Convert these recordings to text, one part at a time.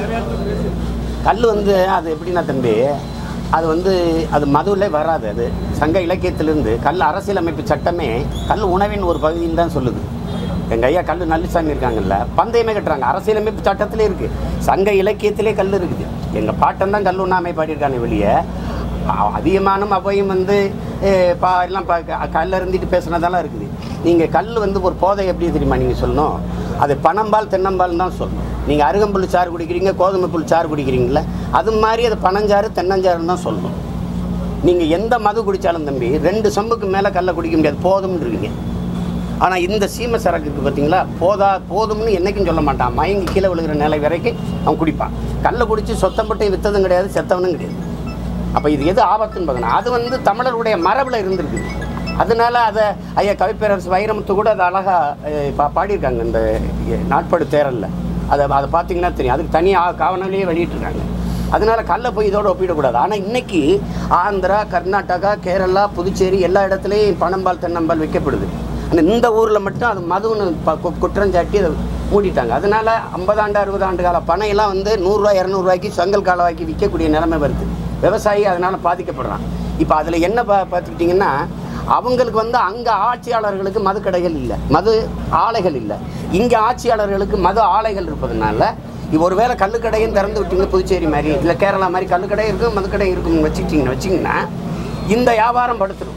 கல் வந்து அது எப்படின்னா தம்பி அது வந்து அது மதுவிலே வராது அது சங்க இலக்கியத்திலிருந்து கல் அரசியலமைப்பு சட்டமே கல் உணவின் ஒரு பகுதின்னு தான் சொல்லுது எங்கள் ஐயா கல் நல்லசாமி இருக்காங்கல்ல பந்தயமே கட்டுறாங்க அரசியலமைப்பு சட்டத்திலே இருக்குது சங்க இலக்கியத்திலே கல் இருக்குது எங்கள் பாட்டன் தான் கல் உண்ணாமை பாடியிருக்காங்க வெளியே அ- அதிகமானும் அவையும் வந்து அஹ், பா எல்லாம் பா க- கல்ல இருந்துட்டு பேசுனதெல்லாம் இருக்குது நீங்கள் கல் வந்து ஒரு போதை எப்படி தெரியுமா நீங்கள் சொல்லணும் அது பனம்பால் தென்னம்பால் தான் சொல்லணும் நீங்கள் அருகம்புல் சாறு குடிக்கிறீங்க கோதுமை புல் சாறு குடிக்கிறீங்களா அது மாதிரி அது பனஞ்சாறு தென்னஞ்சாறுன்னு தான் சொல்லணும் நீங்கள் எந்த மது குடித்தாலும் தம்பி ரெண்டு சொம்புக்கு மேலே கல்லை குடிக்க முடியாது போதும்ன்றீங்க ஆனால் இந்த சீமை சரக்கு இருக்குது பார்த்தீங்களா போதா போதும்னு என்றைக்கும் சொல்ல மாட்டான் மயங்கி கீழே விழுகிற நிலை வரைக்கும் அவன் குடிப்பான் கல்லை குடித்து சொத்தப்பட்டு விற்றதும் கிடையாது செத்தவனும் கிடையாது அப்போ இது எது ஆபத்துன்னு பார்க்கணும் அது வந்து தமிழருடைய மரபில் இருந்திருக்குது அதனால அதை ஐயா கவிப்பேரரசு வைரமுத்து கூட அதை அழகாக பா பாடியிருக்காங்க இந்த எ- நாட்படு தேரலில் அதை அதை பார்த்தீங்கன்னா தெரியும் அதுக்கு தனியாக காவனாலேயே வெளியிட்டிருக்காங்க அதனால கல்லை போய் இதோட ஒப்பிடக்கூடாது ஆனால் இன்னைக்கு ஆந்திரா கர்நாடகா கேரளா புதுச்சேரி எல்லா இடத்துலையும் பனம்பால் தென்னம்பால் விற்கப்படுது ஆனால் இந்த ஊரில் மட்டும் அது மதுன்னு ப- கு- குற்றம் சாட்டி அதை மூடிட்டாங்க அதனால ஐம்பது ஆண்டு அறுபது ஆண்டு கால பனையெல்லாம் வந்து நூறுரூவா இரநூறுவாய்க்கு செங்கல் காலவாய்க்கு விற்கக்கூடிய நிலைமை வருது விவசாயி அதனால் பாதிக்கப்படுறான் இப்போ அதில் என்ன பா பார்த்துக்கிட்டிங்கன்னா அவங்களுக்கு வந்து அங்கே ஆட்சியாளர்களுக்கு மது கடைகள் இல்லை மது ஆலைகள் இல்லை இங்கே ஆட்சியாளர்களுக்கு மது ஆலைகள் இருப்பதனால இப்போ ஒருவேளை கல்லுக்கடையும் திறந்து விட்டீங்க புதுச்சேரி மாதிரி இல்லை கேரளா மாதிரி கல்லுக்கடை இருக்கும் மதுக்கடை இருக்கும் வச்சுக்கிட்டிங்கன்னு வச்சிங்கன்னா இந்த வியாபாரம் படுத்துடும்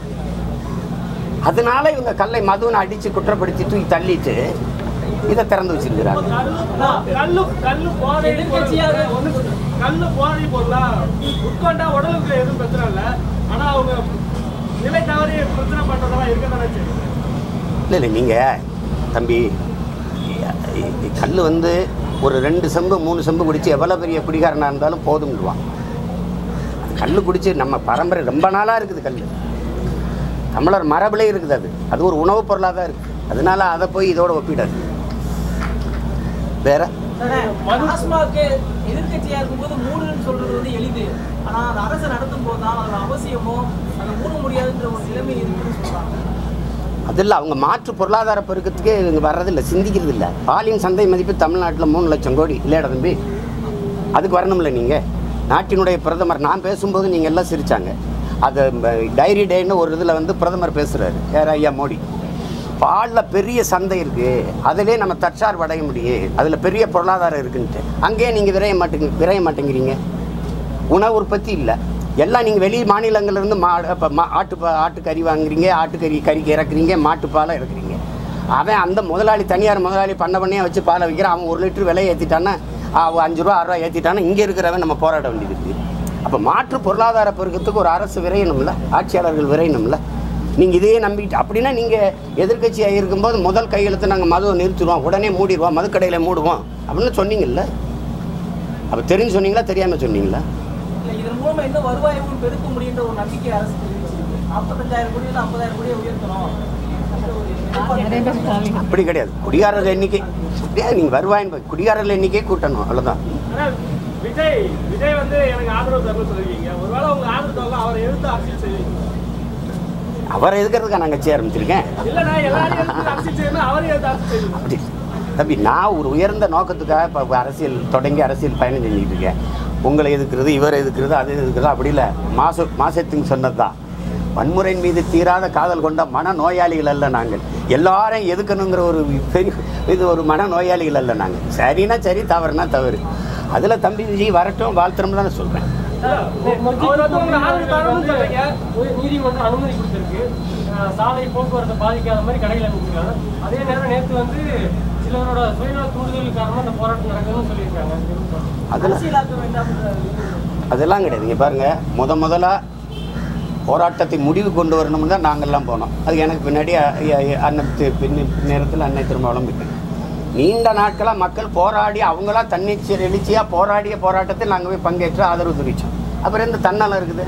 அதனால இவங்க கல்லை மதுன்னு அடித்து குற்றப்படுத்தி தூக்கி தள்ளிட்டு இதை திறந்து வச்சிருக்கிறாங்க கல்லு கல்லு போதை எதிர்க்கட்சியாக ஒண்ணு கல்லு போதை பொருளா உட்கொண்டா உடலுக்கு எதுவும் பிரச்சனை இல்லை ஆனா அவங்க நிலை தவறி பிரச்சனை பண்றதெல்லாம் இருக்க தானே செய்யும் இல்லை இல்லை நீங்கள் தம்பி கல் வந்து ஒரு ரெண்டு செம்பு மூணு செம்பு குடித்து எவ்வளோ பெரிய குடிகாரனாக இருந்தாலும் போதும்டுவான் கல் குடித்து நம்ம பரம்பரை ரொம்ப நாளாக இருக்குது கல் தமிழர் மரபிலே இருக்குது அது அது ஒரு உணவுப் பொருளாக தான் இருக்குது அதனால அதை போய் இதோட ஒப்பிடாது வேற டாஸ்மாக் எதிர்க்கட்சியா இருக்கும்போது மூடுன்னு சொல்றது வந்து எளிது ஆனா அது அரசு நடத்தும் போது தான் அதோட அவசியமோ அதை மூட முடியாதுன்ற ஒரு நிலைமை இருக்குன்னு சொல்றாங்க அதில் அவங்க மாற்று பொருளாதார பெருக்கத்துக்கே இவங்க வர்றதில்லை சிந்திக்கிறது இல்லை பாலின் சந்தை மதிப்பு தமிழ்நாட்டில் மூணு லட்சம் கோடி இல்லையாடா தம்பி அதுக்கு வரணும்ல நீங்கள் நாட்டினுடைய பிரதமர் நான் பேசும்போது நீங்கள் எல்லாம் சிரிச்சாங்க அது டைரி டேன்னு ஒரு இதில் வந்து பிரதமர் பேசுகிறாரு யார் ஐயா மோடி பாலில் பெரிய சந்தை இருக்குது அதிலே நம்ம தற்சார்பு அடைய முடியும் அதில் பெரிய பொருளாதாரம் இருக்குன்ட்டு அங்கேயே நீங்கள் விரைய மாட்டேங்க விரைய மாட்டேங்கிறீங்க உணவு உற்பத்தி இல்லை எல்லாம் நீங்கள் வெளி மாநிலங்கள்லேருந்து மா இப்போ மா ஆட்டு பா- ஆட்டுக்கறி வாங்குறீங்க ஆட்டுக்கறி கறிக்கு இறக்குறீங்க மாட்டுப்பாலை இறக்குறீங்க அவன் அந்த முதலாளி தனியார் முதலாளி பண்ண பண்ணியே வச்சு பாலை விற்கிறான் அவன் ஒரு லிட்டர் விலை ஏற்றிட்டான்னா அவன் அஞ்சு ரூபா ஆறு ரூபா ஏற்றிட்டான்னா இங்கே இருக்கிறவன் நம்ம போராட வேண்டியது இருக்குது அப்போ மாற்று பொருளாதார பெருக்கத்துக்கு ஒரு அரசு விரையணும்ல ஆட்சியாளர்கள் விரையணும்ல நீங்கள் இதையே நம்பிட்டு அப்படின்னா நீங்கள் எதிர்க்கட்சியாக இருக்கும்போது முதல் கையெழுத்து நாங்கள் மதுவை நிறுத்திடுவோம் உடனே மூடிடுவோம் மதுக்கடையில் மூடுவோம் அப்படின்னு சொன்னீங்கல்ல அப்போ தெரிஞ்சு சொன்னீங்களா தெரியாமல் சொன்னீங்களா இல்ல இதன் மூலமா என்ன வருவாயும் பெருக்க முடியுன்ற ஒரு நம்பிக்கை அரசு தெரிவிச்சிருக்கு நாற்பத்தஞ்சாயிரம் கோடி ஐம்பதாயிரம் கோடியை உயர்த்தணும் அந்த ஒரு எதிர்பார்ப்பு. அப்படி கிடையாது குடிகாரர்கள் எண்ணிக்கை அப்படியே நீங்கள் வருவாயின் குடிகாரர்கள் எண்ணிக்கை கூட்டணும் அவ்வளோதான் ஆனா விஜய் விஜய் வந்து எனக்கு ஆதரவு தரணும்னு சொல்லிருக்கீங்க ஒருவேளை உங்க ஆதரவு தரல அவரை எதிர்த்து அரசியல் செய்வீங்க அவரை எதுக்கிறதுக்கா நான் கட்சி ஆரம்பிச்சிருக்கேன் இல்லைண்ணா எல்லாரையும் எதிர்த்து அரசியல் செய்யணும் அவரையும் எதிர்த்து அரசியல் செய்யணும் அப்படி தம்பி நான் ஒரு உயர்ந்த நோக்கத்துக்காக இப்போ அரசியல் தொடங்கி அரசியல் பயணம் செஞ்சுக்கிட்டு இருக்கேன் உங்களை எதுக்குறது இவரை எதுக்குறது அது எதுக்குறது அப்படி இல்லை மாச மாசத்துக்கு சொன்னது தான் வன்முறையின் மீது தீராத காதல் கொண்ட மன நோயாளிகள் அல்ல நாங்கள் எல்லாரையும் எதுக்கணுங்கிற ஒரு பெரிய இது ஒரு மன நோயாளிகள் அல்ல நாங்கள் சரினா சரி தவறுனா தவறு அதில் தம்பி விஜய் வரட்டும் வாழ்த்துறோம் தானே சொல்கிறேன் அவர் வந்து உங்க ஆதரவு தரணும்னு சொல்றீங்க நீதிமன்றம் அனுமதி கொடுத்திருக்கு அஹ் சாலை போக்குவரத்தை பாதிக்காத மாதிரி கடைகள் அமைச்சிருக்காங்க அதே நேரம் நேற்று வந்து சிலரோட சுயநல தூண்டுதல் காரணமா இந்த போராட்டம் நடக்குதுன்னு சொல்லியிருக்காங்க அதில் அரசியலாக்க வேண்டாம்ன்ற அதெல்லாம் கிடையாது இங்கே பாருங்கள் முத முதலாக போராட்டத்தை முடிவு கொண்டு வரணும்னு தான் நாங்கள்லாம் போனோம் அது எனக்கு பின்னாடி அ- அ- அண்ணன் தி- பின்ன நேரத்தில் அன்னை திருமாவளம் விட்டேன் நீண்ட நாட்களாக மக்கள் போராடி அவங்களா தன்னிச்சை எழுச்சியாக போராடிய போராட்டத்தில் நாங்கள் போய் பங்கேற்று ஆதரவு தெரிவித்தோம் அப்புறம் எந்த தன்னலம் இருக்குது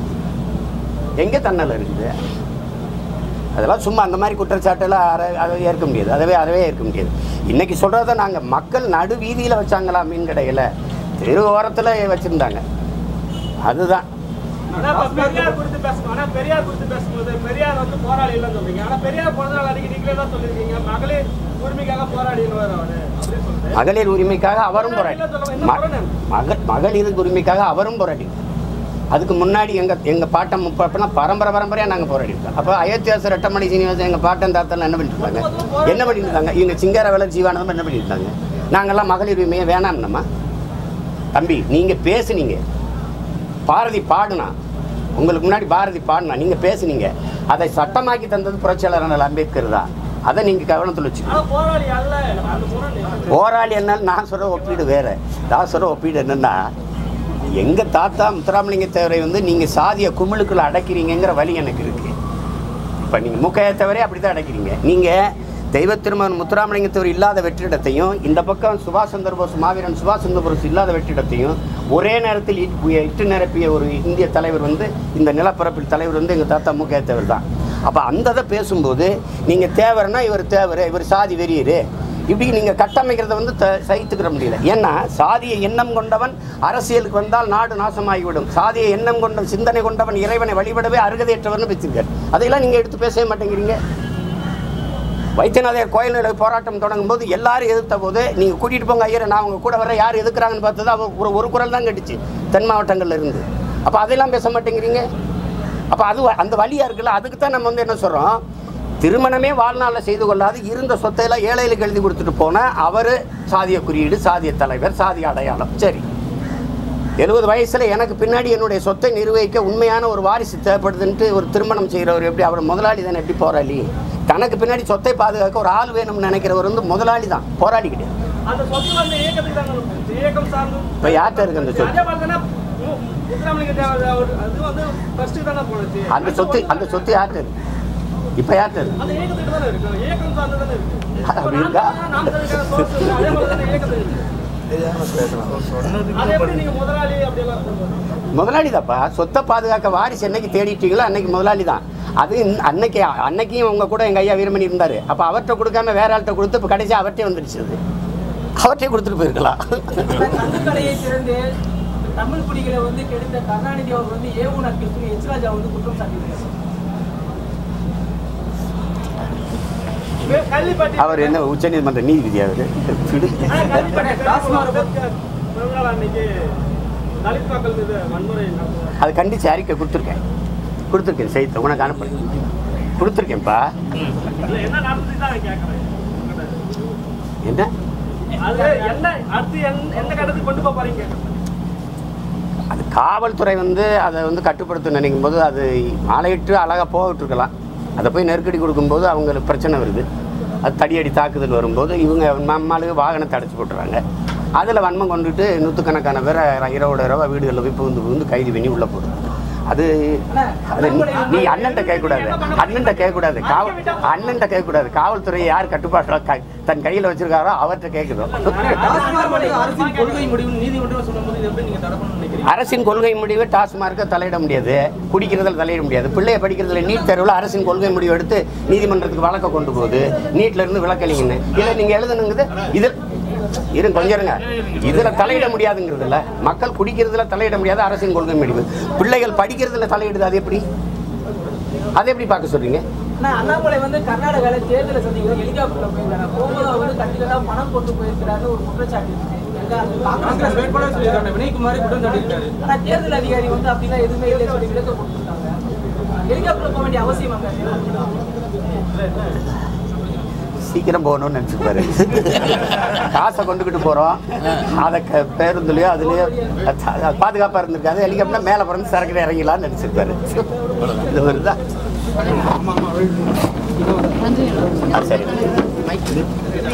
எங்கே தன்னலம் இருக்குது அதெல்லாம் சும்மா அந்த மாதிரி குற்றச்சாட்டெல்லாம் அற- அதை ஏற்க முடியாது அதவே அறவே ஏற்க முடியாது இன்றைக்கி சொல்கிறத நாங்கள் மக்கள் நடு வீதியில் வச்சாங்களா மீன் கடையில் தெரு ஓரத்தில் வச்சுருந்தாங்க அதுதான் ஆனா இப்ப பெரியார் குறித்து பேசணும் ஆனா பெரியார் குறித்து பேசும்போது பெரியார் வந்து போராளி இல்லைன்னு சொல்றீங்க ஆனா பெரியார் பிறந்த நாள் அன்னைக்கு நீங்களே தான் சொல்லிருக்கீங்க மகளிர் உரிமைக்காக போராடிடுவார் அவரு அப்படின்னு சொல்லிட்டு மகளிர் உரிமைக்காக அவரும் போராடி ம- மக மகளிர் உரிமைக்காக அவரும் போராடி அதுக்கு முன்னாடி எங்கள் எங்கள் பாட்டம் முப்பனா பரம்பரை பரம்பரையாக நாங்கள் போராடிருக்கோம் அப்போ அயோத்தியாசர் ரெட்டமணி சீனிவாசன் எங்கள் பாட்டன் தாத்தெல்லாம் என்ன பண்ணிட்டு இருக்காங்க என்ன பண்ணிட்டு இருக்காங்க இவங்க சிங்காரவேல ஜீவானந்தம் என்ன பண்ணிட்டு இருக்காங்க நாங்கள்லாம் மகளிர் உரிமையை வேணாம்னம்மா தம்பி நீங்கள் பேசுனீங்க பாரதி பாடுனா உங்களுக்கு முன்னாடி பாரதி பாடுனா நீங்கள் பேசுனீங்க அதை சட்டமாக்கி தந்தது புரட்சியாளர் அண்ணல் அம்பேத்கர் தான் அதை நீங்கள் கவனத்தில் வச்சுக்கணும் ஆனா போராளி அல்ல அந்த போராளி போராளி என்ன நான் சொல்கிற ஒப்பீடு வேறு நான் சொல்கிற ஒப்பீடு என்னென்னா எங்கள் தாத்தா முத்துராமலிங்க தேவரை வந்து நீங்கள் சாதிய குமிழுக்குள்ள அடைக்கிறீங்கங்கிற வழி எனக்கு இருக்குது இப்போ நீங்கள் முக்கைய தவிர அப்படி தான் அடைக்கிறீங்க நீங்கள் தெய்வ திருமகன் முத்துராமலிங்க தேவர் இல்லாத வெற்றிடத்தையும் இந்த பக்கம் சுபாஷ் சந்திர போஸ் மாவீரன் சுபாஷ் சந்திர போஸ் இல்லாத வெற்றிடத்தையும் ஒரே நேரத்தில் இட்- இட்டு நிரப்பிய ஒரு இந்திய தலைவர் வந்து இந்த நிலப்பரப்பில் தலைவர் வந்து எங்கள் தாத்தா முக்கைய தேவர் தான் அப்போ அந்த இதை பேசும்போது நீங்கள் தேவர்னா இவர் தேவர் இவர் சாதி வெறியரு இப்படி நீங்கள் கட்டமைக்கிறத வந்து த சகித்துக்கிற முடியல ஏன்னா சாதிய எண்ணம் கொண்டவன் அரசியலுக்கு வந்தால் நாடு நாசமாகிவிடும் சாதிய எண்ணம் கொண்ட சிந்தனை கொண்டவன் இறைவனை வழிபடவே அருகதையற்றவர்னு பேசியிருக்காரு அதையெல்லாம் நீங்கள் எடுத்து பேசவே மாட்டேங்கிறீங்க வைத்தியநாதர் கோயில் போராட்டம் தொடங்கும் போது எல்லாரும் எதிர்த்த போது நீங்கள் கூட்டிகிட்டு போங்க ஐயரை நான் அவங்க கூட வர யார் எதுக்குறாங்கன்னு பார்த்தது அவ ஒரு ஒரு குரல் தான் கட்டுச்சு தென் மாவட்டங்கள்ல இருந்து அப்போ அதெல்லாம் பேச மாட்டேங்கிறீங்க அப்போ அது வ- அந்த வழியாக இருக்குல்ல அதுக்கு தான் நம்ம வந்து என்ன சொல்கிறோம் திருமணமே வாழ்நாளில் செய்து கொள்ளாது இருந்த சொத்தையெல்லாம் ஏழைகளுக்கு எழுதி கொடுத்துட்டு போன அவர் சாதிய குறியீடு சாதிய தலைவர் சாதிய அடையாளம் சரி எழுபது வயசில் எனக்கு பின்னாடி என்னுடைய சொத்தை நிர்வகிக்க உண்மையான ஒரு வாரிசு தேவைப்படுதுன்ட்டு ஒரு திருமணம் செய்கிறவர் எப்படி அவர் முதலாளி தானே எப்படி போராளி தனக்கு பின்னாடி சொத்தை பாதுகாக்க ஒரு ஆள் வேணும்னு நினைக்கிறவர் வந்து முதலாளி தான் போராளி கிடையாது அந்த சொத்து வந்து இயக்கத்துக்கு தாங்க போச்சு. இயக்கம் சார்ந்து இப்போ யார்கிட்ட இருக்கு அந்த சொத்து அதே மாதிரி தானே மு- முத்துராமலிங்க தேவர் அவர் அது வந்து ஃபர்ஸ்ட் தானே போனச்சு அந்த சொத்து அந்த சொத்து யார்கிட்ட இருக்கு இப்போ யார்கிட்ட இருக்கு அந்த இயக்கத்துக்கு தானே இருக்கு இயக்கம் சார்ந்து தானே இருக்கு அப்படி இருக்கா? நாம் தனக்கான source இருக்கு. அதே மாதிரி தானே இயக்கத்துக்கு இருக்கு. அது எப்படி நீங்க முதலாளி அப்படியெல்லாம் சொல்லுவாங்க முதலாளி தான்ப்பா சொத்தை பாதுகாக்க வாரிசு என்னைக்கு தேடிட்டீங்களோ அன்னைக்கு முதலாளி தான் அது இந்த- அன்னைக்கு அன்னைக்கும் உங்க கூட எங்கள் ஐயா வீரமணி இருந்தார் அப்போ அவர்கிட்ட கொடுக்காம வேற ஆள்கிட்ட கொடுத்து இப்போ கடைசி அவர்கிட்டே வந்துடுச்சு அது அவர்கிட்டே கொடுத்துட்டு போயிருக்கலாம் கந்துக்கடையை திறந்து தமிழ் குடிகளை வந்து கெடுத்த கருணாநிதி அவர் வந்து ஏவுனர் கிறிஸ்துவ எச் ராஜா வந்து குற்றம் சாட்டியிருக்காரு கள்ளிப்பட்டி அவர் என்ன உச்சநீதிமன்ற நீதிபதி அவர் ஆனா, கள்ளிப்பட்டி டாஸ்மாக் பிறந்தநாள் அன்னைக்கு தலித் மக்கள் மீது வன்முறை நடந்தது. அதை கண்டித்து அறிக்கை கொடுத்துருக்கேன் கொடுத்துருக்கேன் செய்தி உனக்கு அனுப்புறேன் கொடுத்துருக்கேன்ப்பா இல்ல, என்ன நடந்துச்சு தான் கேட்கறேன் என்ன அது என்ன அடுத்து எந்த- எந்த கட்டத்துக்கு கொண்டு போக போறீங்க அது காவல்துறை வந்து அதை வந்து கட்டுப்படுத்த நினைக்கும் போது அது ஆலையிட்டு அழகாக போகவிட்டுருக்கலாம் அதை போய் நெருக்கடி கொடுக்கும்போது அவங்களுக்கு பிரச்சனை வருது அது தடியடி தாக்குதல் வரும்போது இவங்க நம்மளுக்கு வாகனத்தை அடைச்சி போட்டுறாங்க அதில் வன்மம் கொண்டுட்டு நூற்றுக்கணக்கான பேரை இரவோட இரவா வீடுகளில் போய் புகுந்து புகுந்து கைது பண்ணி உள்ளே போடுது அது அது நீ- நீ அண்ணன்ட்ட கேட்கக்கூடாது அண்ணன்ட்ட கேட்கக்கூடாது காவல் அண்ணன்ட்ட கேட்கக்கூடாது காவல்துறையை யார் கட்டுப்பாட்டில் க தன் கையில் வச்சிருக்காரோ அவர்கிட்ட கேட்குறோம் டாஸ்மாக் வந்து அரசின் கொள்கை முடிவு நீதிமன்றம் சொல்லும்போது இதை எப்படி நீங்க தடை பண்ண நினைக்கிறீங்க அரசின் கொள்கை முடிவு டாஸ்மார்க்கை தலையிட முடியாது குடிக்கிறதில் தலையிட முடியாது பிள்ளைய படிக்கிறதுல நீட் தேர்வில் அரசின் கொள்கை முடிவு எடுத்து நீதிமன்றத்துக்கு வழக்க கொண்டு போகுது நீட்ல இருந்து விளக்கலிங்கன்னு இதை நீங்க எழுதணுங்குது இதில் இருங்க கொஞ்சம் இருங்க இதுல தலையிட முடியாதுங்கிறதுல மக்கள் குடிக்கிறதுல தலையிட முடியாது அரசின் கொள்கை முடிவு பிள்ளைகள் படிக்கிறதுல தலையிடுது அது எப்படி அதை எப்படி பார்க்க சொல்றீங்க ஆனா அண்ணாமலை வந்து கர்நாடகால தேர்தலை சந்திக்க ஹெலிகாப்டர்ல போயிருக்காங்க போகும்போது அவர் வந்து கட்டிகளா பணம் கொண்டு போயிருக்கிறாருன்னு ஒரு குற்றச்சாட்டு இருக்கு. எங்க அந்த காங்கிரஸ் காங்கிரஸ் வேட்பாளர் சொல்லியிருக்காங்க வினய்குமாரி குற்றம் சாட்டியிருக்காரு ஆனா தேர்தல் அதிகாரி வந்து அப்படிலாம் எதுவுமே இல்லை சொல்லி விளக்க கொடுத்துருக்காங்க ஹெலிகாப்டர்ல போக வேண்டிய அவசியம் அங்க சீக்கிரம் போகணும்னு நினச்சிருப்பாரு காசை கொண்டுக்கிட்டு போகிறோம் அதை க பேருந்துலையோ அதுலேயோ பாதுகாப்பாக இருந்திருக்காது ஹெலிகாப்டர் மேலே பிறந்து சரக்கு இறங்கிடலாம்னு நினச்சிருப்பாரு இது ஒரு தான் ஆ, சரி